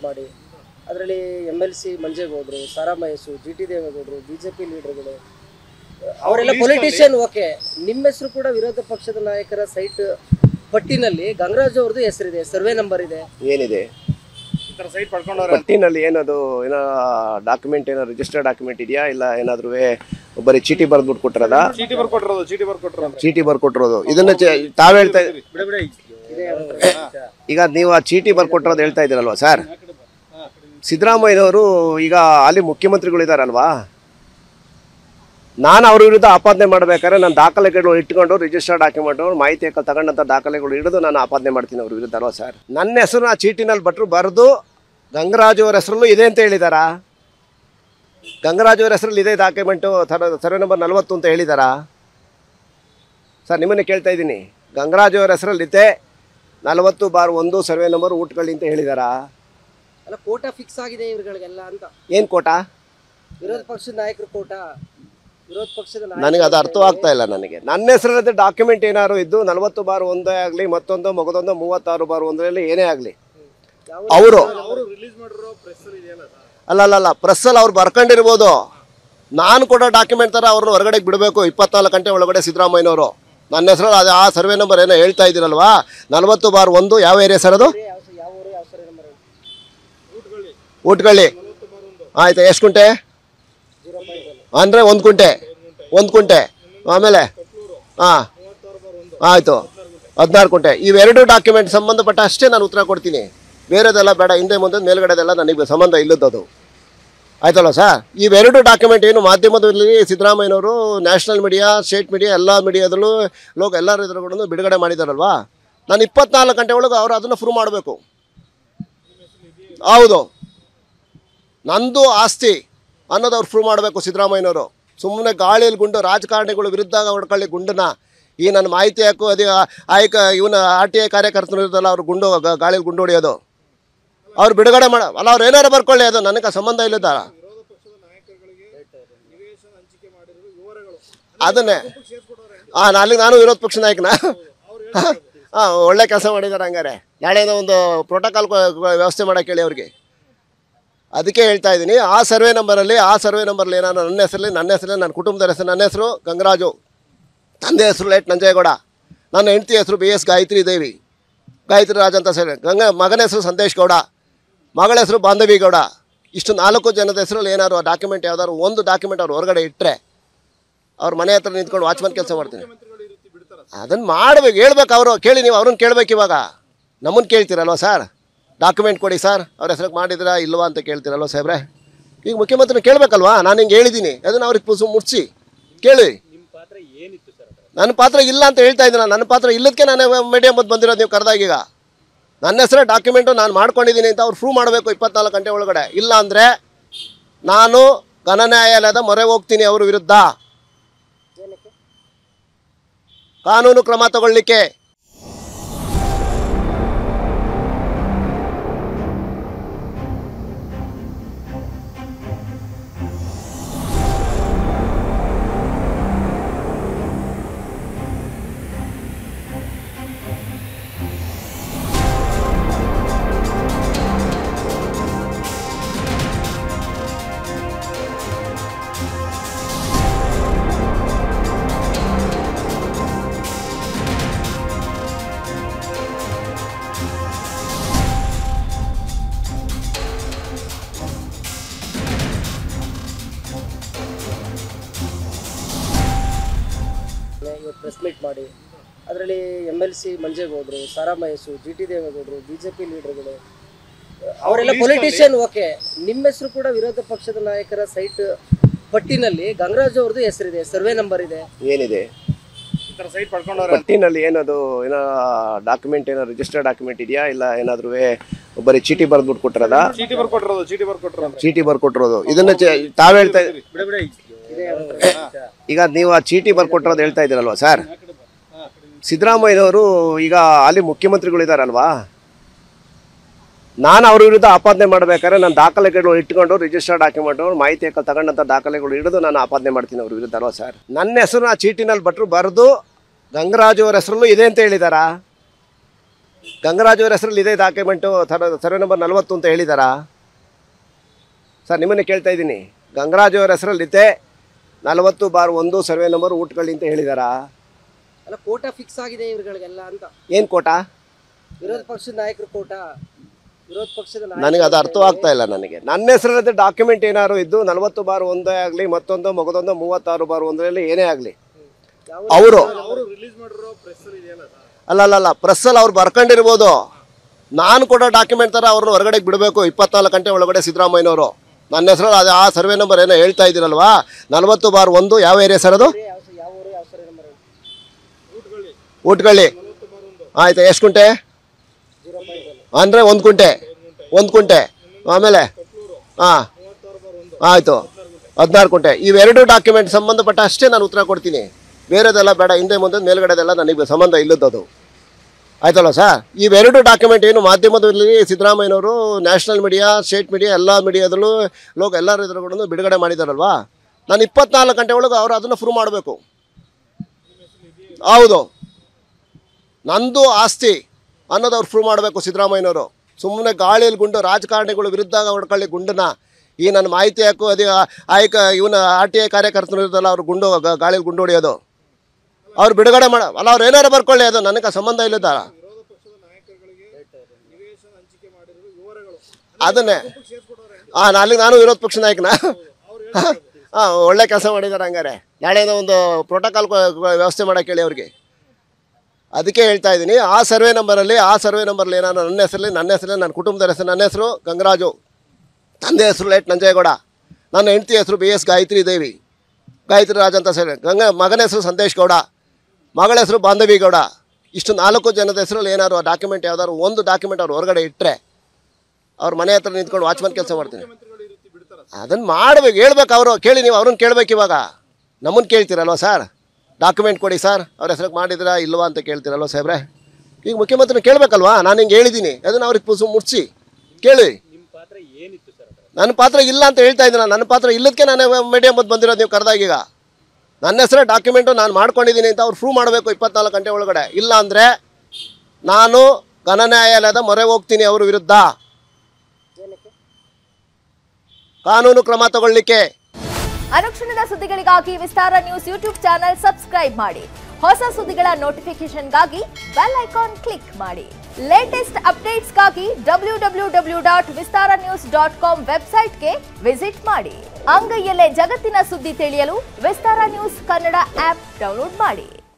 ಮಾಡಿ ಅದರಲ್ಲಿ M L C ಮಂಜೇಗೌಡರು ಸಾರಾ ಮಹೇಶು ಜಿ ಟಿ ದೇವೇಗೌಡರು ಬಿ ಜೆ ಪಿ ಲೀಡರ್ಗಳು ಅವರೆಲ್ಲ ಪೊಲಿಟಿಷಿಯನ್ ಓಕೆ ನಿಮ್ಮ ಹೆಸರು ಕೂಡ ವಿರೋಧ ಪಕ್ಷದ ನಾಯಕರ ಸೈಟ್ ಪಟ್ಟಿನಲ್ಲಿ ಗಂಗರಾಜ್ ಅವ್ರದ್ದು ಹೆಸರಿದೆ ಸರ್ವೆ ನಂಬರ್ ಇದೆ ಏನಿದೆ ಈ ತರ ಸೈಟ್ ಪಡ್ಕೊಂಡವ್ರೆ ಪಟ್ಟಿನಲ್ಲಿ ಏನದು ಏನೋ ಡಾಕ್ಯುಮೆಂಟ್ ಏನೋ ರಿಜಿಸ್ಟರ್ಡ್ ಡಾಕ್ಯುಮೆಂಟ್ ಇದೆಯಾ ಇಲ್ಲ ಏನಾದ್ರೂ ಬರೀ ಚೀಟಿ ಬರ್ದ್ಬಿಟ್ಟು ಕೊಟ್ಟಿರೋದ ಚೀಟಿ ಬರ್ಕೊಟ್ಟಿರೋದು ಚೀಟಿ ಬರ್ಕೊಟ್ಟಿರೋದು ಚೀಟಿ ಬರ್ಕೊಟ್ಟಿರೋದು ಇದನ್ನ ಚೆ- ತಾವ್ ಹೇಳ್ತಾ ಇದೆ ಈಗ ನೀವು ಆ ಚೀಟಿ ಬರ್ಕೊಟ್ಟಿರೋದು ಹೇಳ್ತಾ ಇದ್ದೀರಲ್ವಾ ಸರ್ ಸಿದ್ದರಾಮಯ್ಯನವರು ಈಗ ಅಲ್ಲಿ ಮುಖ್ಯಮಂತ್ರಿಗಳು ಇದಾರಲ್ವಾ ನಾನು ಅವ್ರ ವಿರುದ್ಧ ಆಪಾದನೆ ಮಾಡ್ಬೇಕಾದ್ರೆ ನಾನು ದಾಖಲೆಗಳು ಇಟ್ಕೊಂಡು ರಿಜಿಸ್ಟರ್ಡ್ ಡಾಕ್ಯುಮೆಂಟ್ ಮಾಹಿತಿ ಹಾಕಲ್ ತಗೊಂಡಂಥ ದಾಖಲೆಗಳು ಹಿಡಿದು ನಾನು ಆಪಾದನೆ ಮಾಡ್ತೀನಿ ಅವ್ರ ವಿರುದ್ಧ ಅಲ್ವಾ ಸರ್ ನನ್ನ ಹೆಸರು ಆ ಚೀಟಿನಲ್ಲಿ ಭಟ್ರು ಬರೆದು ಗಂಗರಾಜು ಅವ್ರ ಹೆಸರಲ್ಲೂ ಇದೆ ಅಂತ ಹೇಳಿದಾರಾ ಗಂಗರಾಜು ಅವ್ರ ಹೆಸರಲ್ಲಿ ಇದೆ ಡಾಕ್ಯುಮೆಂಟು ಸರ್ವೆ ನಂಬರ್ ನಲ್ವತ್ತು ಅಂತ ಹೇಳಿದಾರಾ ಸರ್ ನಿಮ್ಮನ್ನೇ ಕೇಳ್ತಾ ಇದ್ದೀನಿ ಗಂಗರಾಜು ಅವ್ರ ಹೆಸರಲ್ಲಿದೆ ನಲವತ್ತು ಬಾರ್ ಒಂದು ಸರ್ವೆ ನಂಬರ್ ಊಟಗಳು ಅಂತ ಹೇಳಿದಾರಾ ಅಲ್ಲ ಕೋಟಾ ಫಿಕ್ಸ್ ಆಗಿದೆ ಇವ್ರುಗಳಿಗೆಲ್ಲ ಅಂತ ಏನು ಕೋಟ ವಿರೋಧ ಪಕ್ಷದ ನಾಯಕರು ಕೋಟಾ ವಿರೋಧ ಪಕ್ಷದ ನನಗೆ ಅದು ಅರ್ಥವಾಗ್ತಾ ಇಲ್ಲ ನನಗೆ ನನ್ನ ಹೆಸರಲ್ಲಿ ಡಾಕ್ಯುಮೆಂಟ್ ಏನಾದ್ರು ಇದ್ದು ನಲವತ್ತು ಬಾರ್ ಒಂದೇ ಆಗಲಿ ಮತ್ತೊಂದು ಮಗದೊಂದು ಮೂವತ್ತಾರು ಬಾರ್ ಒಂದರಲ್ಲಿ ಏನೇ ಆಗಲಿ ಅವರು ಅವರು ರಿಲೀಸ್ ಮಾಡಿರೋ ಪ್ರೆಸ್ ಅಲ್ಲಿ ಇದೆಯಲ್ಲ ಅಲ್ಲ ಅಲ್ಲ ಅಲ್ಲ ಪ್ರೆಸ್ಸಲ್ಲಿ ಅವ್ರು ಬರ್ಕೊಂಡಿರ್ಬೋದು ನಾನು ಕೊಡೋ ಡಾಕ್ಯುಮೆಂಟ್ ಥರ ಅವ್ರನ್ನ ಹೊರಗಡೆ ಬಿಡಬೇಕು ಇಪ್ಪತ್ನಾಲ್ಕು ಗಂಟೆ ಒಳಗಡೆ ಸಿದ್ದರಾಮಯ್ಯನವರು ನನ್ನ ಹೆಸರಲ್ಲಿ ಅದು ಆ ಸರ್ವೆ ನಂಬರ್ ಏನೋ ಹೇಳ್ತಾ ಇದ್ದೀರಲ್ವಾ ನಲವತ್ತು ಬಾರ್ ಒಂದು ಯಾವ ಏರಿಯಾ ಸರ್ ಅದು ಯಾವ ಯಾವ ಊರು ಯಾವ ಸರ್ವೆ ನಂಬರ್ ಊಟಗಳ್ಳಿ ಆಯ್ತಾ ಎಷ್ಟು ಕುಂಟೆ ಜೀರೋ ಪಾಯಿಂಟ್ ಅಂದರೆ ಒಂದು ಕುಂಟೆ ಒಂದು ಕುಂಟೆ ಆಮೇಲೆ ಹಾಂ ಆಯಿತು ಹದಿನಾರು ಕುಂಟೆ ಇವೆರಡು ಡಾಕ್ಯುಮೆಂಟ್ ಸಂಬಂಧಪಟ್ಟ ಅಷ್ಟೇ ನಾನು ಉತ್ತರ ಕೊಡ್ತೀನಿ ಬೇರೆದೆಲ್ಲ ಬೇಡ ಹಿಂದೆ ಮುಂದೆ ಮೇಲ್ಗಡೆದೆಲ್ಲ ನನಗೆ ಸಂಬಂಧ ಇಲ್ಲದದು ಆಯ್ತಲ್ಲ ಸರ್ ಇವೆರಡು ಡಾಕ್ಯುಮೆಂಟ್ ಏನು ಮಾಧ್ಯಮದಲ್ಲಿ ಸಿದ್ದರಾಮಯ್ಯನವರು ನ್ಯಾಷನಲ್ ಮೀಡಿಯಾ ಸ್ಟೇಟ್ ಮೀಡಿಯಾ ಎಲ್ಲ ಮೀಡಿಯಾದಲ್ಲೂ ಲೋಕ ಎಲ್ಲರ ಎದುರುಗಳನ್ನು ಬಿಡುಗಡೆ ಮಾಡಿದಾರಲ್ವಾ ನಾನು ಇಪ್ಪತ್ನಾಲ್ಕು ಗಂಟೆ ಒಳಗೆ ಅವರು ಅದನ್ನು ಪ್ರೂವ್ ಮಾಡಬೇಕು ಹೌದು ನಂದು ಆಸ್ತಿ ಅನ್ನೋದು ಅವ್ರು ಪ್ರೂವ್ ಮಾಡಬೇಕು ಸಿದ್ದರಾಮಯ್ಯನವರು ಸುಮ್ಮನೆ ಗಾಳಿಯಲ್ಲಿ ಗುಂಡು ರಾಜಕಾರಣಿಗಳು ವಿರುದ್ಧ ಹೊಡ್ಕೊಳ್ಳಿ ಗುಂಡನ್ನ ಈ ನನ್ನ ಮಾಹಿತಿ ಹಾಕು ಅದೇ ಆಯ್ಕ ಇವನ ಆರ್ ಟಿ ಐ ಕಾರ್ಯಕರ್ತರು ಇರೋದಲ್ಲ ಅವ್ರು ಗುಂಡು ಗ- ಗಾಳಿಯಲ್ಲಿ ಗುಂಡು ಹೊಡೆಯೋದು ಅವ್ರು ಬಿಡುಗಡೆ ಮಾಡ ಅಲ್ಲ ಅವ್ರು ಏನಾರು ಬರ್ಕೊಳ್ಳಿ ಅದು ನನಗೆ ಸಂಬಂಧ ಇಲ್ಲದ ಅದನ್ನೇ ಹಾಂ ಅಲ್ಲಿಗೆ ನಾನು ವಿರೋಧ ಪಕ್ಷ ನಾಯಕನ ಹಾಂ ಒಳ್ಳೆ ಕೆಲಸ ಮಾಡಿದ್ದಾರೆ ಹಂಗಾರೆ ನಾಳೆಯಿಂದ ಒಂದು ಪ್ರೋಟೋಕಾಲ್ ವ್ಯವಸ್ಥೆ ಮಾಡೋಕೆ ಹೇಳಿ ಅವ್ರಿಗೆ ಅದಕ್ಕೆ ಹೇಳ್ತಾ ಇದ್ದೀನಿ ಆ ಸರ್ವೆ ನಂಬರಲ್ಲಿ ಆ ಸರ್ವೆ ನಂಬರಲ್ಲಿ ಏನಾದ್ರು ನನ್ನ ಹೆಸರಲ್ಲಿ ನನ್ನ ಹೆಸರಲ್ಲಿ ನನ್ನ ಕುಟುಂಬದ ಹೆಸರು ನನ್ನ ಹೆಸರು ಗಂಗರಾಜು ತಂದೆ ಹೆಸರು ಲೇಟ್ ನಂಜೇಗೌಡ ನನ್ನ ಹೆಂಡತಿ ಹೆಸರು ಬಿ ಎಸ್ ಗಾಯತ್ರಿ ದೇವಿ ಗಾಯತ್ರಿ ರಾಜ್ ಅಂತ ಸರಿ ಗಂಗ ಮಗನ ಹೆಸರು ಸಂದೇಶ್ ಗೌಡ ಮಗಳ ಹೆಸರು ಬಾಂಧವಿ ಗೌಡ ಇಷ್ಟು ನಾಲ್ಕು ಜನದ ಹೆಸರಲ್ಲಿ ಏನಾದ್ರು ಡಾಕ್ಯುಮೆಂಟ್ ಯಾವ್ದಾದ್ರು ಒಂದು ಡಾಕ್ಯುಮೆಂಟ್ ಅವ್ರು ಹೊರಗಡೆ ಇಟ್ಟರೆ ಅವ್ರ ಮನೆ ಹತ್ರ ನಿಂತ್ಕೊಂಡು ವಾಚ್ಮನ್ ಕೆಲಸ ಮಾಡ್ತೀನಿ ಅದನ್ನು ಮಾಡ್ಬೇಕು ಹೇಳ್ಬೇಕು ಅವರು ಕೇಳಿ ನೀವು ಅವ್ರನ್ನ ಕೇಳ್ಬೇಕು ಇವಾಗ ನಮ್ಮನ್ನು ಕೇಳ್ತೀರಲ್ವ ಸರ್ ಡಾಕ್ಯುಮೆಂಟ್ ಕೊಡಿ ಸರ್ ಅವ್ರ ಹೆಸರಿಗೆ ಮಾಡಿದ್ರಾ ಇಲ್ವಾ ಅಂತ ಕೇಳ್ತೀರಲ್ವ ಸಾಹೇಬ್ರೆ ಈಗ ಮುಖ್ಯಮಂತ್ರಿ ಕೇಳಬೇಕಲ್ವಾ ನಾನು ಹಿಂಗೆ ಹೇಳಿದ್ದೀನಿ ಅದನ್ನು ಅವ್ರಿಗೆ ಪುಸು ಮುಟ್ಸಿ ಕೇಳಿ ನನ್ನ ಪಾತ್ರ ಇಲ್ಲ ಅಂತ ಹೇಳ್ತಾ ಇದ್ದೀನಿ ನನ್ನ ಪಾತ್ರ ಇಲ್ಲದಕ್ಕೆ ನಾನು ಮೀಡಿಯಾ ಮುಂದೆ ಬಂದಿರೋದು ನೀವು ಕರೆದಾಗ ಈಗ ನನ್ನ ಹೆಸರೇ ಡಾಕ್ಯುಮೆಂಟು ನಾನು ಮಾಡ್ಕೊಂಡಿದ್ದೀನಿ ಅಂತ ಅವ್ರು ಪ್ರೂವ್ ಮಾಡಬೇಕು ಇಪ್ಪತ್ನಾಲ್ಕು ಗಂಟೆ ಒಳಗಡೆ ಇಲ್ಲ ಅಂದರೆ ನಾನು ಘನ ನ್ಯಾಯಾಲಯದ ಮೊರೆ ಹೋಗ್ತೀನಿ ಅವ್ರ ವಿರುದ್ಧ ಏನಕ್ಕೆ ಕಾನೂನು ಕ್ರಮ ತಗೊಳ್ಳಿಕ್ಕೆ ಇವತ್ತು ಪ್ರೆಸ್ ಮೀಟ್ ಮಾಡಿ ಅದರಲ್ಲಿ ಎಮ್ ಎಲ್ ಸಿ ಮಂಜೇಗೌಡರು ಸಾರಾ ಮಹೇಶು ಜಿ ಟಿ ದೇವೇಗೌಡರು ಬಿ ಜೆ ಪಿ ಲೀಡರ್ಗಳು ಅವರೆಲ್ಲ ಪೊಲಿಟಿಷಿಯನ್ ಓಕೆ ನಿಮ್ಮ ಹೆಸರು ಕೂಡ ವಿರೋಧ ಪಕ್ಷದ ನಾಯಕರ ಸೈಟ್ ಪಟ್ಟಿನಲ್ಲಿ ಗಂಗರಾಜ್ ಅವ್ರದ್ದು ಹೆಸರಿದೆ ಸರ್ವೆ ನಂಬರ್ ಇದೆ ಏನಿದೆ ಈ ತರ ಸೈಟ್ ಪಡ್ಕೊಂಡವ್ರೆ ಪಟ್ಟಿನಲ್ಲಿ ಏನದು ಏನೋ ಡಾಕ್ಯುಮೆಂಟ್ ಏನೋ ರಿಜಿಸ್ಟರ್ಡ್ ಡಾಕ್ಯುಮೆಂಟ್ ಇದೆಯಾ ಇಲ್ಲ ಏನಾದ್ರೂ ಬರೀ ಚೀಟಿ ಬರ್ದ್ಬಿಟ್ಟು ಕೊಟ್ಟಿರೋದ ಚೀಟಿ ಬರ್ಕೊಟ್ಟಿರೋದು ಚೀಟಿ ಬರ್ಕೊಟ್ಟಿರೋದು ಚೀಟಿ ಬರ್ಕೊಟ್ಟಿರೋದು ಇದನ್ನ ಚೆ- ತಾವ್ ಹೇಳ್ತಾ ಇದೆ ಈಗ ನೀವು ಆ ಚೀಟಿ ಬರ್ಕೊಟ್ಟಿರೋದು ಹೇಳ್ತಾ ಇದ್ದೀರಲ್ವಾ ಸರ್ ಸಿದ್ದರಾಮಯ್ಯನವರು ಈಗ ಅಲ್ಲಿ ಮುಖ್ಯಮಂತ್ರಿಗಳು ಇದಾರಲ್ವಾ ನಾನು ಅವ್ರ ವಿರುದ್ಧ ಆಪಾದನೆ ಮಾಡ್ಬೇಕಾದ್ರೆ ನಾನು ದಾಖಲೆಗಳು ಇಟ್ಕೊಂಡು ರಿಜಿಸ್ಟರ್ಡ್ ಡಾಕ್ಯುಮೆಂಟ್ ಮಾಹಿತಿ ಹಾಕಲ್ ತಗೊಂಡಂಥ ದಾಖಲೆಗಳು ಹಿಡಿದು ನಾನು ಆಪಾದನೆ ಮಾಡ್ತೀನಿ ಅವ್ರ ವಿರುದ್ಧ ಅಲ್ವಾ ಸರ್ ನನ್ನ ಹೆಸರು ಆ ಚೀಟಿನಲ್ಲಿ ಭಟ್ರು ಬರೆದು ಗಂಗರಾಜು ಅವ್ರ ಹೆಸರಲ್ಲೂ ಇದೆ ಅಂತ ಹೇಳಿದಾರಾ ಗಂಗರಾಜ್ ಅವರ ಹೆಸರಲ್ಲಿ ಇದೇ ಡಾಕ್ಯುಮೆಂಟು ಸರ್ವೆ ನಂಬರ್ ನಲವತ್ತು ಅಂತ ಹೇಳಿದಾರಾ ಸರ್ ನಿಮ್ಮನ್ನೇ ಕೇಳ್ತಾ ಇದ್ದೀನಿ ಗಂಗರಾಜ್ ಅವರ ಹೆಸರಲ್ಲಿದ್ದೆ ನಲವತ್ತು ಬಾರ್ ಒಂದು ಸರ್ವೆ ನಂಬರ್ ಊಟಗಳು ಅಂತ ಹೇಳಿದಾರಾ ಅಲ್ಲ ಕೋಟಾ ಫಿಕ್ಸ್ ಆಗಿದೆ ಇವ್ರುಗಳಿಗೆಲ್ಲ ಅಂತ ಏನು ಕೋಟ ವಿರೋಧ ಪಕ್ಷದ ನಾಯಕರು ಕೋಟಾ ವಿರೋಧ ಪಕ್ಷದ ನಾಯಕರು ನನಗೆ ಅದು ಅರ್ಥವಾಗ್ತಾ ಇಲ್ಲ ನನಗೆ ನನ್ನ ಹೆಸರಲ್ಲಿ ಡಾಕ್ಯುಮೆಂಟ್ ಏನಾದ್ರು ಇದ್ದು ನಲವತ್ತು ಬಾರ್ ಒಂದೇ ಆಗಲಿ ಮತ್ತೊಂದು ಮಗದೊಂದು ಮೂವತ್ತಾರು ಬಾರ್ ಒಂದರಲ್ಲಿ ಏನೇ ಆಗಲಿ ಯಾವ ಅವರು ಅವರು ರಿಲೀಸ್ ಮಾಡಿರೋ ಪ್ರೆಸ್ ಅಲ್ಲಿ ಇದೆಯಲ್ಲ ಅಲ್ಲ ಅಲ್ಲ ಅಲ್ಲ ಪ್ರೆಸ್ಸಲ್ಲಿ ಅವ್ರು ಬರ್ಕೊಂಡಿರ್ಬೋದು ನಾನು ಕೊಡೋ ಡಾಕ್ಯುಮೆಂಟ್ ಥರ ಅವ್ರನ್ನ ಹೊರಗಡೆ ಬಿಡಬೇಕು ಇಪ್ಪತ್ನಾಲ್ಕು ಗಂಟೆ ಒಳಗಡೆ ಸಿದ್ದರಾಮಯ್ಯನವರು ನನ್ನ ಹೆಸರು ಅದು ಆ ಸರ್ವೆ ನಂಬರ್ ಏನೋ ಹೇಳ್ತಾ ಇದ್ದೀರಲ್ವಾ ನಲವತ್ತು ಬಾರ್ ಒಂದು ಯಾವ ಏರಿಯಾ ಸರ್ ಅದು ಯಾವ ಯಾವ ಊರು ಯಾವ ಸರಿ ನಂಬರ್ ಊಟಗಳ್ಳಿ ಆಯ್ತು ಎಷ್ಟು ಕುಂಟೆ ಜೀರೋ ಪಾಯಿಂಟ್ ಅಂದರೆ ಒಂದು ಕುಂಟೆ ಒಂದು ಕುಂಟೆ ಆಮೇಲೆ ಹಾಂ ಆಯಿತು ಹದಿನಾರು ಕುಂಟೆ ಇವೆರಡು ಡಾಕ್ಯುಮೆಂಟ್ ಸಂಬಂಧಪಟ್ಟ ಅಷ್ಟೇ ನಾನು ಉತ್ತರ ಕೊಡ್ತೀನಿ ಬೇರೆದೆಲ್ಲ ಬೇಡ ಹಿಂದೆ ಮುಂದೆ ಮೇಲ್ಗಡೆದೆಲ್ಲ ನನಗೆ ಸಂಬಂಧ ಇಲ್ಲದದು ಆಯ್ತಲ್ಲ ಸರ್ ಇವೆರಡು ಡಾಕ್ಯುಮೆಂಟ್ ಏನು ಮಾಧ್ಯಮದಲ್ಲಿ ಸಿದ್ದರಾಮಯ್ಯನವರು ನ್ಯಾಷನಲ್ ಮೀಡಿಯಾ ಸ್ಟೇಟ್ ಮೀಡಿಯಾ ಎಲ್ಲ ಮೀಡಿಯಾದಲ್ಲೂ ಲೋಕ ಎಲ್ಲರ ಎದುರುಗಳನ್ನು ಬಿಡುಗಡೆ ಮಾಡಿದಾರಲ್ವಾ ನಾನು ಇಪ್ಪತ್ನಾಲ್ಕು ಗಂಟೆ ಒಳಗೆ ಅವರು ಅದನ್ನು ಪ್ರೂವ್ ಮಾಡಬೇಕು ಹೌದು ನಂದು ಆಸ್ತಿ ಅನ್ನೋದು ಅವ್ರು ಪ್ರೂವ್ ಮಾಡಬೇಕು ಸಿದ್ದರಾಮಯ್ಯನವರು ಸುಮ್ಮನೆ ಗಾಳಿಯಲ್ಲಿ ಗುಂಡು ರಾಜಕಾರಣಿಗಳು ವಿರುದ್ಧ ಹೊಡ್ಕೊಳ್ಳಿ ಗುಂಡನ್ನ ಈ ನನ್ನ ಮಾಹಿತಿ ಹಾಕು ಅದೇ ಆಯ್ಕ ಇವನ ಆರ್ ಟಿ ಐ ಕಾರ್ಯಕರ್ತರು ಇರೋದಲ್ಲ ಅವ್ರು ಗುಂಡು ಗ- ಗಾಳಿಯಲ್ಲಿ ಗುಂಡು ಹೊಡೆಯೋದು ಅವ್ರು ಬಿಡುಗಡೆ ಮಾಡ ಅಲ್ಲ ಅವ್ರು ಏನಾರು ಬರ್ಕೊಳ್ಳಿ ಅದು ನನಗೆ ಸಂಬಂಧ ಇಲ್ಲದ ವಿರೋಧ ಪಕ್ಷದ ನಾಯಕರುಗಳಿಗೆ ನಿವೇಶನ ಹಂಚಿಕೆ ಮಾಡಿರೋ ವಿವರಗಳು ಅದನ್ನೇ ಸೇರ್ಸ್ಕೊಡೋರೆ ಹಾಂ ಅಲ್ಲಿಗೆ ನಾನು ವಿರೋಧ ಪಕ್ಷ ನಾಯಕನ ಹಾಂ ಒಳ್ಳೆ ಕೆಲಸ ಮಾಡಿದ್ದಾರೆ ಹಂಗಾರೆ ನಾಳೆಯಿಂದ ಒಂದು ಪ್ರೋಟೋಕಾಲ್ ವ್ಯವಸ್ಥೆ ಮಾಡೋಕೆ ಹೇಳಿ ಅವ್ರಿಗೆ ಅದಕ್ಕೆ ಹೇಳ್ತಾ ಇದ್ದೀನಿ ಆ ಸರ್ವೆ ನಂಬರಲ್ಲಿ ಆ ಸರ್ವೆ ನಂಬರಲ್ಲಿ ಏನಾದ್ರು ನನ್ನ ಹೆಸರಲ್ಲಿ ನನ್ನ ಹೆಸರಲ್ಲಿ ನನ್ನ ಕುಟುಂಬದ ಹೆಸರು ನನ್ನ ಹೆಸರು ಗಂಗರಾಜು ತಂದೆ ಹೆಸರು ಲೇಟ್ ನಂಜೇಗೌಡ ನನ್ನ ಹೆಂಡತಿ ಹೆಸರು ಬಿ ಎಸ್ ಗಾಯತ್ರಿ ದೇವಿ ಗಾಯತ್ರಿ ರಾಜ್ ಅಂತ ಸರಿ ಗಂಗ ಮಗನ ಹೆಸರು ಸಂದೇಶ್ ಗೌಡ ಮಗಳ ಹೆಸರು ಬಾಂಧವಿ ಗೌಡ ಇಷ್ಟು ನಾಲ್ಕು ಜನದ ಹೆಸರಲ್ಲಿ ಏನಾದ್ರು ಡಾಕ್ಯುಮೆಂಟ್ ಯಾವ್ದಾದ್ರು ಒಂದು ಡಾಕ್ಯುಮೆಂಟ್ ಅವ್ರು ಹೊರಗಡೆ ಇಟ್ಟರೆ ಅವ್ರ ಮನೆ ಹತ್ರ ನಿಂತ್ಕೊಂಡು ವಾಚ್ಮನ್ ಕೆಲಸ ಮಾಡ್ತೀನಿ ಅದನ್ನು ಮಾಡ್ಬೇಕು ಹೇಳ್ಬೇಕು ಅವರು ಕೇಳಿ ನೀವು ಅವ್ರನ್ನ ಕೇಳ್ಬೇಕು ಇವಾಗ ನಮ್ಮನ್ನು ಕೇಳ್ತೀರಲ್ವ ಸರ್ ಡಾಕ್ಯುಮೆಂಟ್ ಕೊಡಿ ಸರ್ ಅವ್ರ ಹೆಸ್ರಿಗೆ ಮಾಡಿದ್ರಾ ಇಲ್ವಾ ಅಂತ ಕೇಳ್ತೀರಲ್ವ ಸಾಹೇಬ್ರೆ ಈಗ ಮುಖ್ಯಮಂತ್ರಿನ ಕೇಳಬೇಕಲ್ವಾ ನಾನು ಹಿಂಗೆ ಹೇಳಿದ್ದೀನಿ ಅದನ್ನು ಅವ್ರಿಗೆ ಪುಸು ಮುಟ್ಸಿ ಕೇಳಿ ನನ್ನ ಪಾತ್ರ ಇಲ್ಲ ಅಂತ ಹೇಳ್ತಾ ಇದ್ದೀನಿ ನನ್ನ ಪಾತ್ರ ಇಲ್ಲದಕ್ಕೆ ನಾನು ಮೀಡಿಯಾ ಮುಂದೆ ಬಂದಿರೋದು ನೀವು ಕರೆದಾಗ ಈಗ ನನ್ನ ಹೆಸರೇ ಡಾಕ್ಯುಮೆಂಟು ನಾನು ಮಾಡ್ಕೊಂಡಿದ್ದೀನಿ ಅಂತ ಅವ್ರು ಪ್ರೂವ್ ಮಾಡಬೇಕು ಇಪ್ಪತ್ನಾಲ್ಕು ಗಂಟೆ ಒಳಗಡೆ ಇಲ್ಲ ಅಂದರೆ ನಾನು ಘನ ನ್ಯಾಯಾಲಯದ ಮೊರೆ ಹೋಗ್ತೀನಿ ಅವ್ರ ವಿರುದ್ಧ ಏನಕ್ಕೆ ಕಾನೂನು ಕ್ರಮ ತಗೊಳ್ಳಿಕ್ಕೆ ಅನುಕ್ಷಣದ ಸುದ್ದಿಗಳಿಗಾಗಿ Vistara news YouTube channel subscribe ಮಾಡಿ ಹೊಸ ಸುದ್ದಿಗಳ ನೋಟಿಫಿಕೇಶನ್ಗಾಗಿ ಬೆಲ್ ಐಕಾನ್ ಕ್ಲಿಕ್ ಮಾಡಿ ಲೇಟೆಸ್ಟ್ ಅಪ್ಡೇಟ್ಸ್ಗಾಗಿ W W W dot Vistara news dot com ವೆಬ್ಸೈಟ್ಗೆ ವಿಸಿಟ್ ಮಾಡಿ ಅಂಗೈಯಲ್ಲೇ ಜಗತ್ತಿನ ಸುದ್ದಿ ತಿಳಿಯಲು Vistara news Kannada app download ಮಾಡಿ